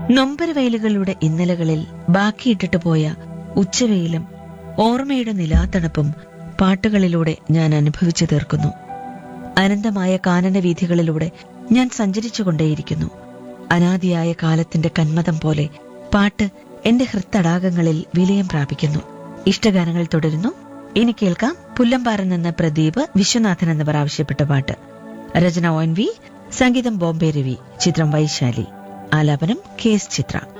നൊമ്പരവയലുകളുടെ ഇന്നലകളിൽ ബാക്കിയിട്ടിട്ട് പോയ ഉച്ചവെയിലും ഓർമ്മയുടെ നിലാത്തണുപ്പും പാട്ടുകളിലൂടെ ഞാൻ അനുഭവിച്ചു തീർക്കുന്നു അനന്തമായ കാനനവീഥികളിലൂടെ ഞാൻ സഞ്ചരിച്ചുകൊണ്ടേയിരിക്കുന്നു അനാദിയായ കാലത്തിന്റെ കന്മതം പോലെ പാട്ട് എന്റെ ഹൃത്തടാകങ്ങളിൽ വിലയം പ്രാപിക്കുന്നു ഇഷ്ടഗാനങ്ങൾ തുടരുന്നു ഇനി കേൾക്കാം പുല്ലമ്പാറ നിന്ന് പ്രദീപ് വിശ്വനാഥൻ എന്നിവർ ആവശ്യപ്പെട്ട പാട്ട് രചന ഒൻ വി സംഗീതം ബോംബെ രവി ചിത്രം വൈശാലി ആലാപനം കെ എസ് ചിത്ര